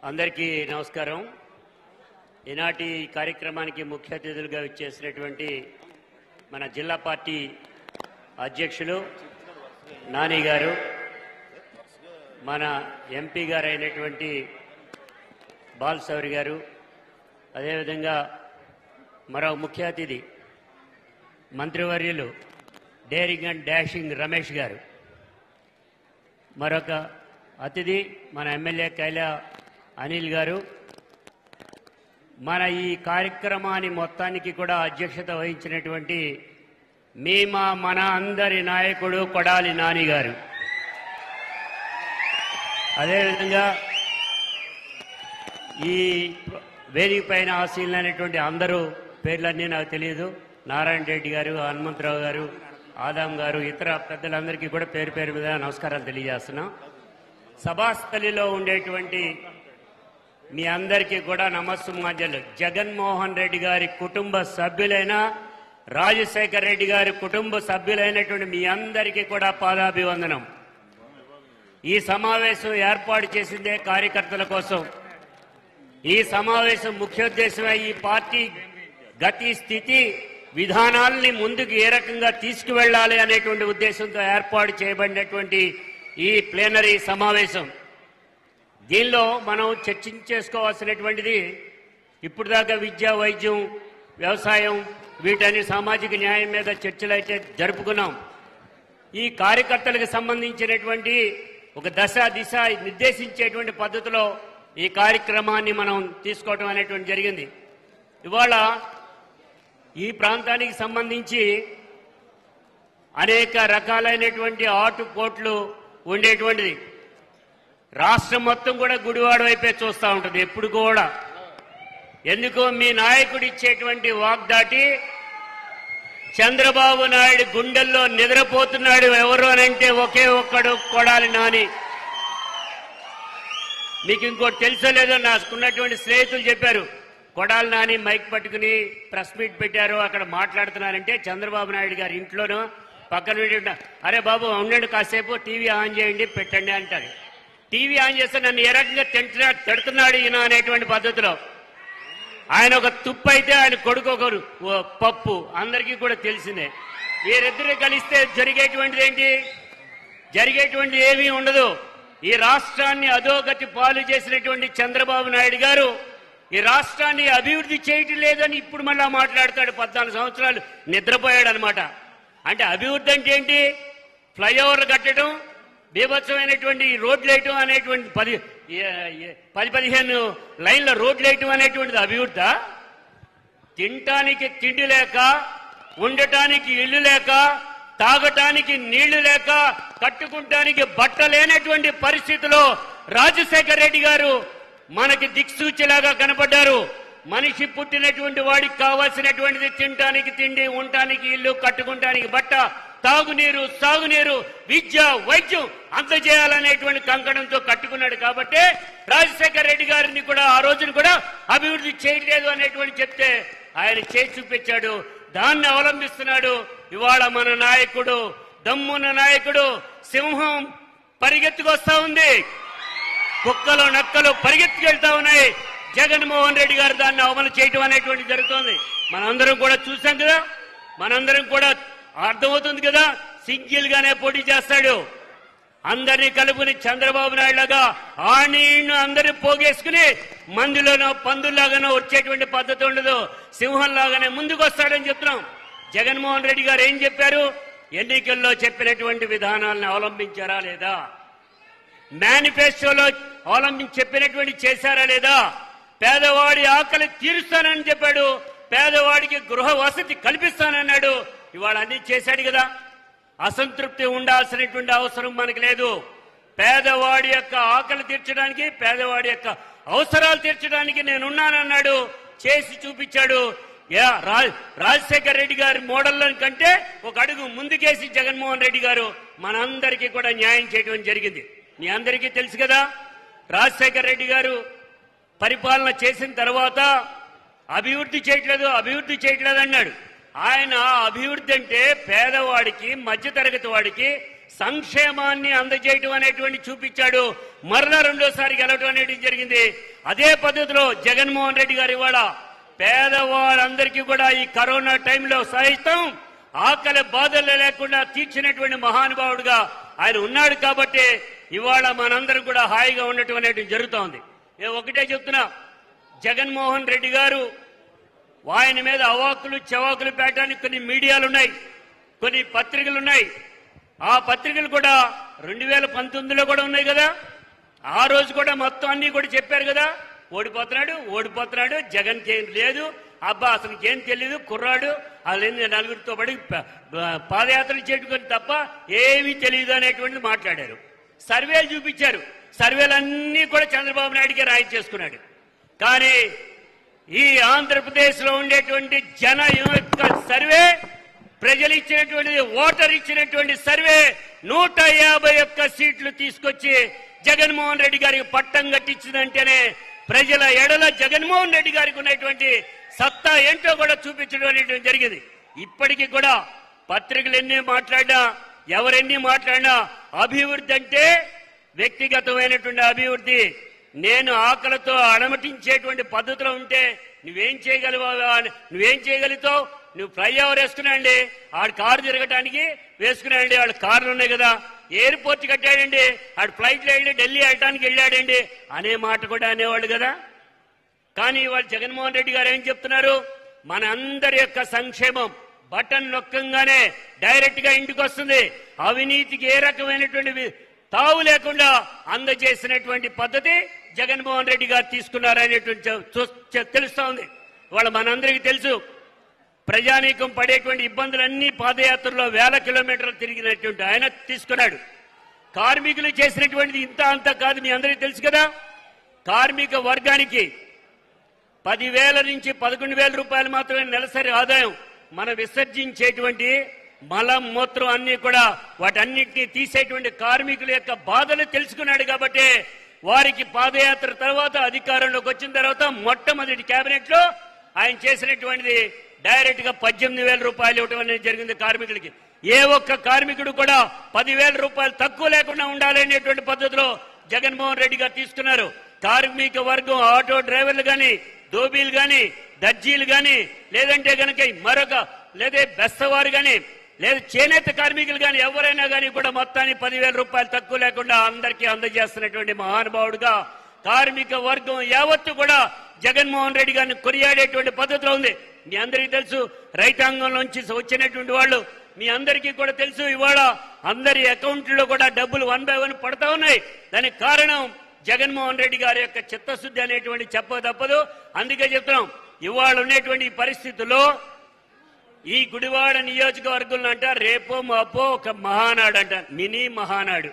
అందరికీ నమస్కారం ఈనాటి కార్యక్రమానికి ముఖ్య అతిథులుగా ఇచ్చేసినటువంటి మన జిల్లా పార్టీ అధ్యక్షులు నాని గారు మన ఎంపీ గారు అయినటువంటి బాలసౌరి గారు అదేవిధంగా మరో ముఖ్య అతిథి మంత్రివర్యులు డేరింగ్ అండ్ డాషింగ్ రమేష్ గారు మరొక అతిథి మన ఎమ్మెల్యే కైలా అనిల్ గారు మన ఈ కార్యక్రమాన్ని మొత్తానికి కూడా అధ్యక్షత వహించినటువంటి మీ మా మన అందరి నాయకుడు కొడాలి నాని గారు అదేవిధంగా ఈ వేదిక పైన ఆశీలైనటువంటి అందరూ పేర్లన్నీ నాకు తెలియదు నారాయణ రెడ్డి గారు హనుమంతరావు గారు ఆదాం గారు ఇతర పెద్దలందరికీ కూడా పేరు పేరు మీద నమస్కారాలు తెలియజేస్తున్నాం సభాస్థలిలో ఉండేటువంటి మీ అందరికీ కూడా నమస్సుమాంజలు జగన్మోహన్ రెడ్డి గారి కుటుంబ సభ్యులైన రాజశేఖర్ రెడ్డి గారి కుటుంబ సభ్యులైనటువంటి మీ అందరికీ కూడా పాదాభివందనం ఈ సమావేశం ఏర్పాటు చేసిందే కార్యకర్తల కోసం ఈ సమావేశం ముఖ్యోద్దేశమే ఈ పార్టీ గతి స్థితి విధానాల్ని ముందుకు ఏ రకంగా తీసుకువెళ్ళాలి అనేటువంటి ఉద్దేశంతో ఏర్పాటు చేయబడినటువంటి ఈ ప్లేనరీ సమావేశం దీనిలో మనం చర్చించేసుకోవాల్సినటువంటిది ఇప్పుడు దాకా విద్య వైద్యం వ్యవసాయం వీటన్ని సామాజిక న్యాయం మీద చర్చలు అయితే జరుపుకున్నాం ఈ కార్యకర్తలకు సంబంధించినటువంటి ఒక దశ దిశ నిర్దేశించేటువంటి పద్ధతిలో ఈ కార్యక్రమాన్ని మనం తీసుకోవటం అనేటువంటి జరిగింది ఇవాళ ఈ ప్రాంతానికి సంబంధించి అనేక రకాలైనటువంటి ఆటుపోట్లు ఉండేటువంటిది రాష్ట్రం మొత్తం కూడా గుడివాడ వైపే చూస్తూ ఉంటుంది ఎప్పుడు కూడా ఎందుకో మీ నాయకుడు ఇచ్చేటువంటి వాగ్దాటి చంద్రబాబు నాయుడు గుండెల్లో నిద్రపోతున్నాడు ఎవరు అని అంటే ఒకే ఒక్కడు కొడాలి నాని మీకు ఇంకోటి తెలుసో లేదో నాకున్నటువంటి స్నేహితులు చెప్పారు కొడాలి నాని మైక్ పట్టుకుని ప్రెస్ మీట్ పెట్టారు అక్కడ మాట్లాడుతున్నారంటే చంద్రబాబు నాయుడు గారి ఇంట్లోనూ పక్కన ఉండి ఉంటా, అరే బాబు ఉండండి కాసేపు టీవీ ఆన్ చేయండి పెట్టండి అంటారు టీవీ ఆన్ చేస్తే నన్ను ఏ రకంగా తింటున్నా తిడుతున్నాడు ఈయన అనేటువంటి పద్ధతిలో ఆయన ఒక తుప్పు అయితే ఆయన కొడుకు ఒకరు ఓ పప్పు అందరికీ కూడా తెలిసిందే వీరిద్దరు కలిస్తే జరిగేటువంటిది ఏంటి జరిగేటువంటిది ఏమీ ఉండదు ఈ రాష్ట్రాన్ని అధోగతి పాలు చేసినటువంటి చంద్రబాబు నాయుడు గారు ఈ రాష్ట్రాన్ని అభివృద్ధి చేయటం లేదని ఇప్పుడు మళ్ళా మాట్లాడతాడు పద్నాలుగు సంవత్సరాలు నిద్రపోయాడు అనమాట అంటే అభివృద్ధి అంటే ఏంటి ఫ్లైఓవర్లు కట్టడం బీభత్సమైనటువంటి రోడ్లు వేయటం అనేటువంటి పది ఏ- ఏ- పది పదిహేను లైన్ల రోడ్లు వేయటం అనేటువంటిది అభివృద్ధా తినటానికి తిండి లేక ఉండటానికి ఇల్లు లేక తాగటానికి నీళ్లు లేక కట్టుకుంటానికి బట్ట లేనటువంటి పరిస్థితిలో రాజశేఖర రెడ్డి గారు మనకి దిక్సూచిలాగా కనపడ్డారు మనిషి పుట్టినటువంటి వాడికి కావాల్సినటువంటిది తినటానికి తిండి ఉండటానికి ఇల్లు కట్టుకుంటానికి బట్ట తాగునీరు సాగునీరు విద్య వైద్యం అందజేయాలనేటువంటి కంకణంతో కట్టుకున్నాడు కాబట్టి రాజశేఖర రెడ్డి గారిని కూడా ఆ రోజున కూడా అభివృద్ధి చేయలేదు అనేటువంటి చెప్తే ఆయన చేసి చూపించాడు దాన్ని అవలంబిస్తున్నాడు ఇవాళ మన నాయకుడు దమ్మున్న నాయకుడు సింహం పరిగెత్తుకొస్తా ఉంది కుక్కలు నక్కలు పరిగెత్తుకెళ్తా ఉన్నాయి జగన్మోహన్ రెడ్డి గారు దాన్ని అమలు చేయటం అనేటువంటి జరుగుతోంది మనందరం కూడా చూసాం కదా మనందరం కూడా అర్థమవుతుంది కదా సింగిల్ గానే పోటీ చేస్తాడు అందరినీ కలుపుని చంద్రబాబు నాయుడు లాగా ఆణీను అందరిని పోగేసుకుని మందులోనో పందుల్లాగానో వచ్చేటువంటి పద్ధతి ఉండదు సింహం లాగానే ముందుకు వస్తాడని చెప్తున్నాం జగన్మోహన్ రెడ్డి గారు ఏం చెప్పారు ఎన్నికల్లో చెప్పినటువంటి విధానాలను అవలంబించారా లేదా మేనిఫెస్టోలో అవలంబించి చెప్పినటువంటి చేశారా లేదా పేదవాడి ఆకలి తీరుస్తానని చెప్పాడు పేదవాడికి గృహ వసతి కల్పిస్తానన్నాడు ఇవాళ అన్ని చేశాడు కదా అసంతృప్తి ఉండాల్సినటువంటి అవసరం మనకు లేదు పేదవాడి యొక్క ఆకలి తీర్చడానికి పేదవాడి యొక్క అవసరాలు తీర్చడానికి నేనున్నానన్నాడు చేసి చూపించాడు యా, రా- రాజశేఖర్ రెడ్డి గారి మోడల్ కంటే ఒక అడుగు ముందుకేసి జగన్మోహన్ రెడ్డి గారు మనందరికీ కూడా న్యాయం చేయడం జరిగింది మీ అందరికీ తెలుసు కదా రాజశేఖర్ రెడ్డి గారు పరిపాలన చేసిన తర్వాత అభివృద్ధి చేయట్లేదు అభివృద్ధి చేయట్లేదు అన్నాడు ఆయన అభివృద్ధి అంటే పేదవాడికి మధ్యతరగతి వాడికి సంక్షేమాన్ని అందజేయటం అనేటువంటి చూపించాడు మరలా రెండోసారి గెలవడం అనేటువంటి జరిగింది అదే పద్ధతిలో జగన్మోహన్ రెడ్డి గారు ఇవాళ పేదవాళ్ళందరికీ కూడా ఈ కరోనా టైంలో సహితం ఆకలి బాధలు లేకుండా తీర్చినటువంటి మహానుభావుడుగా ఆయన ఉన్నాడు కాబట్టి ఇవాళ మనందరం కూడా హాయిగా ఉండటం అనేది జరుగుతోంది నేను ఒకటే చెప్తున్నా జగన్మోహన్ రెడ్డి గారు ఆయన మీద అవాకులు చవాకులు పెట్టడానికి కొన్ని మీడియాలు ఉన్నాయి కొన్ని పత్రికలు ఉన్నాయి ఆ పత్రికలు కూడా రెండు వేల పంతొమ్మిదిలో కూడా ఉన్నాయి కదా ఆ రోజు కూడా మొత్తం అన్ని కూడా చెప్పారు కదా ఓడిపోతున్నాడు ఓడిపోతున్నాడు జగన్కి ఏం లేదు అబ్బా అసలుకి ఏం తెలియదు కుర్రాడు వాళ్ళని నలుగురితో పడి ప- ప- పాదయాత్రలు చేసుకొని తప్ప ఏమీ తెలియదు అనేటువంటిది మాట్లాడారు సర్వేలు చూపించారు సర్వేలన్నీ కూడా చంద్రబాబు నాయుడికి రాయించేసుకున్నాడు కానీ ఈ ఆంధ్రప్రదేశ్ లో ఉండేటువంటి జన యొక్క సర్వే ప్రజలు ఇచ్చినటువంటి ఓటర్ ఇచ్చినటువంటి సర్వే నూట యాభై ఒక్క సీట్లు తీసుకొచ్చి జగన్మోహన్ రెడ్డి గారికి పట్టం కట్టించిందంటేనే ప్రజల ఎడల జగన్మోహన్ రెడ్డి గారికి ఉన్నటువంటి సత్తా ఏంటో కూడా చూపించడం అనేటువంటి జరిగింది ఇప్పటికీ కూడా పత్రికలు ఎన్ని మాట్లాడినా ఎవరెన్ని మాట్లాడినా అభివృద్ధి అంటే వ్యక్తిగతమైనటువంటి అభివృద్ధి నేను ఆకలితో అడమటించేటువంటి పద్ధతిలో ఉంటే నువ్వేం చేయగలవా నువ్వేం చేయగలుగుతావు నువ్వు ఫ్లైఓవర్ వేసుకున్నాండి ఆడు కారు తిరగటానికి వేసుకున్నాండి వాడు కార్లు ఉన్నాయి కదా ఎయిర్పోర్ట్ కట్టాడండి ఆడు ఫ్లైట్ వెళ్ళి ఢిల్లీ వెళ్ళటానికి వెళ్ళాడండి అనే మాట కూడా అనేవాళ్ళు కదా కానీ వాళ్ళు జగన్మోహన్ రెడ్డి గారు ఏం చెప్తున్నారు మన అందరి యొక్క సంక్షేమం బటన్ నొక్కంగానే డైరెక్ట్ గా ఇంటికి వస్తుంది అవినీతికి ఏ రకమైనటువంటి వి- తావు లేకుండా అందజేసినటువంటి పద్ధతి జగన్మోహన్ రెడ్డి గారు తీసుకున్నారనేటువంటి చ- చూ- చ- తెలుస్తోంది వాళ్ళ మనందరికీ తెలుసు ప్రజానీకం పడేటువంటి ఇబ్బందులన్నీ పాదయాత్రలో వేల కిలోమీటర్లు తిరిగినటువంటి ఆయన తీసుకున్నాడు కార్మికులు చేసినటువంటిది ఇంత అంత కాదు మీ అందరికీ తెలుసు కదా కార్మిక వర్గానికి పదివేల నుంచి పదకొండు వేల రూపాయలు మాత్రమే నెలసరి ఆదాయం మనం విసర్జించేటువంటి మలం మూత్రం అన్ని కూడా వాటన్నిటిని తీసేటువంటి కార్మికుల యొక్క బాధలు తెలుసుకున్నాడు కాబట్టి వారికి పాదయాత్ర తర్వాత అధికారంలోకి వచ్చిన తర్వాత మొట్టమొదటి కేబినెట్ లో ఆయన చేసినటువంటిది డైరెక్ట్ గా పద్దెనిమిది వేల రూపాయలు ఇవ్వడం అనేది జరిగింది కార్మికులకి ఏ ఒక్క కార్మికుడు కూడా పదివేల రూపాయలు తక్కువ లేకుండా ఉండాలనేటువంటి పద్ధతిలో జగన్మోహన్ రెడ్డి గారు తీసుకున్నారు కార్మిక వర్గం ఆటో డ్రైవర్లు గాని దోబీలు గాని దర్జీలు గాని లేదంటే గనక మరొక లేదా బెస్తవారు గాని లేదా చేనేత కార్మికులు గాని ఎవరైనా గాని కూడా మొత్తాన్ని పదివేల రూపాయలు తక్కువ లేకుండా అందరికీ అందజేస్తున్నటువంటి మహానుభావుడుగా కార్మిక వర్గం యావత్తు కూడా జగన్మోహన్ రెడ్డి గారిని కొనియాడేటువంటి పద్ధతిలో ఉంది మీ అందరికీ తెలుసు రైతాంగంలోంచి వచ్చినటువంటి వాళ్ళు మీ అందరికీ కూడా తెలుసు ఇవాళ అందరి అకౌంట్లో కూడా డబ్బులు వన్ బై వన్ పడతా ఉన్నాయి దానికి కారణం జగన్మోహన్ రెడ్డి గారి యొక్క చిత్తశుద్ధి అనేటువంటి చెప్ప తప్పదు అందుకే చెప్తున్నాం ఇవాళ ఉన్నటువంటి ఈ పరిస్థితుల్లో ఈ గుడివాడ నియోజకవర్గంలో అంట రేపో మాపో ఒక మహానాడు అంట మినీ మహానాడు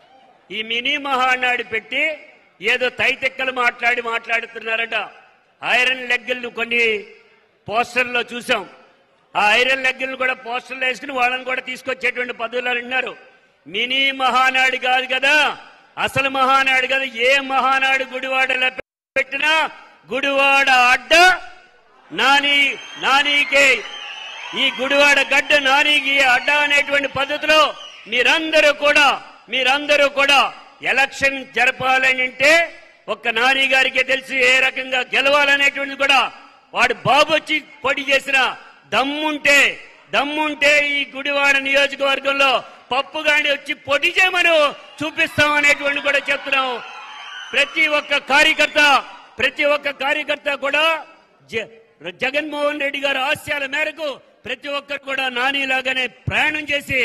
ఈ మినీ మహానాడు పెట్టి ఏదో తైతెక్కలు మాట్లాడి మాట్లాడుతున్నారట ఐరన్ లెగ్గలను కొన్ని పోస్టర్లో చూసాం ఆ ఐరన్ లెగ్గలను కూడా పోస్టర్లు వేసుకుని వాళ్ళని కూడా తీసుకొచ్చేటువంటి పద్ధతులు ఉన్నారు మినీ మహానాడు కాదు కదా అసలు మహానాడు కదా ఏ మహానాడు గుడివాడలో పెట్టినా గుడివాడ అడ్డ నాని నానికి ఈ గుడివాడ గడ్డ నానికి అడ్డ అనేటువంటి పద్ధతిలో మీరందరూ కూడా మీరందరూ కూడా ఎలక్షన్ జరపాలని అంటే ఒక్క నాని గారికి తెలిసి ఏ రకంగా గెలవాలనేటువంటిది కూడా వాడు బాబు వచ్చి పోటీ చేసిన దమ్ముంటే దమ్ముంటే ఈ గుడివాడ నియోజకవర్గంలో పప్పు గాని వచ్చి పోటీ చేయమని చూపిస్తాం అనేటువంటి కూడా చెప్తున్నాం ప్రతి ఒక్క కార్యకర్త ప్రతి ఒక్క కార్యకర్త కూడా జ- జగన్మోహన్ రెడ్డి గారి ఆశయాల మేరకు ప్రతి ఒక్కరు కూడా నానిలాగానే ప్రయాణం చేసి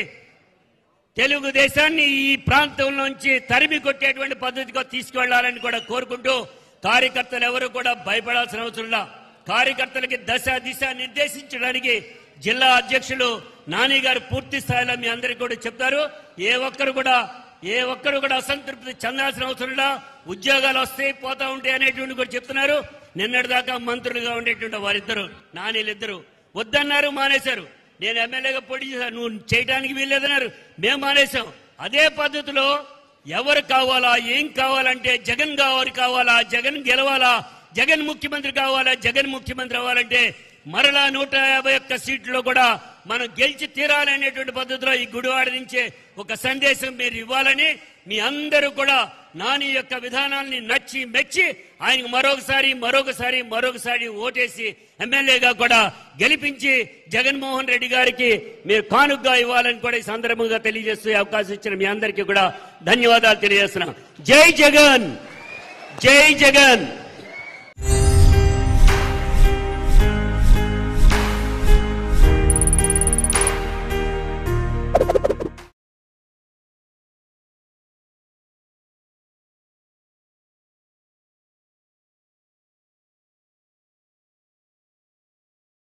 తెలుగుదేశాన్ని ఈ ప్రాంతంలోంచి తరిమి కొట్టేటువంటి పద్ధతిగా తీసుకువెళ్లాలని కూడా కోరుకుంటూ కార్యకర్తలు ఎవరు కూడా భయపడాల్సిన అవసరం లా కార్యకర్తలకి దశ దిశ నిర్దేశించడానికి జిల్లా అధ్యక్షులు నాని గారు పూర్తి స్థాయిలో మీ అందరికీ కూడా చెప్తారు ఏ ఒక్కరు కూడా ఏ ఒక్కరు కూడా అసంతృప్తి చెందాల్సిన అవసరం లా ఉద్యోగాలు వస్తాయి పోతా ఉంటాయి అనేటువంటి కూడా చెప్తున్నారు నిన్నటిదాకా మంత్రులుగా ఉండేటువంటి వారిద్దరు నానీలిద్దరు వద్దన్నారు మానేశారు నేను ఎమ్మెల్యేగా పోటీ చేశాను నువ్వు చేయడానికి వీల్లేదన్నారు మేము మానేశాం అదే పద్ధతిలో ఎవరు కావాలా ఏం కావాలంటే జగన్ కావాలి కావాలా జగన్ గెలవాలా జగన్ ముఖ్యమంత్రి కావాలా జగన్ ముఖ్యమంత్రి అవ్వాలంటే మరలా నూట యాభై ఒక్క సీట్లో కూడా మనం గెలిచి తీరాలనేటువంటి పద్ధతిలో ఈ గుడివాడ నుంచే ఒక సందేశం మీరు ఇవ్వాలని మీ అందరూ కూడా నాని యొక్క విధానాల్ని నచ్చి మెచ్చి ఆయనకు మరొకసారి మరొకసారి మరొకసారి ఓటేసి ఎమ్మెల్యేగా కూడా గెలిపించి జగన్మోహన్ రెడ్డి గారికి మీరు కానుగ్గా ఇవ్వాలని కూడా ఈ సందర్భంగా తెలియజేస్తూ ఈ అవకాశం ఇచ్చిన మీ అందరికీ కూడా ధన్యవాదాలు తెలియజేస్తున్నాం జై జగన్ జై జగన్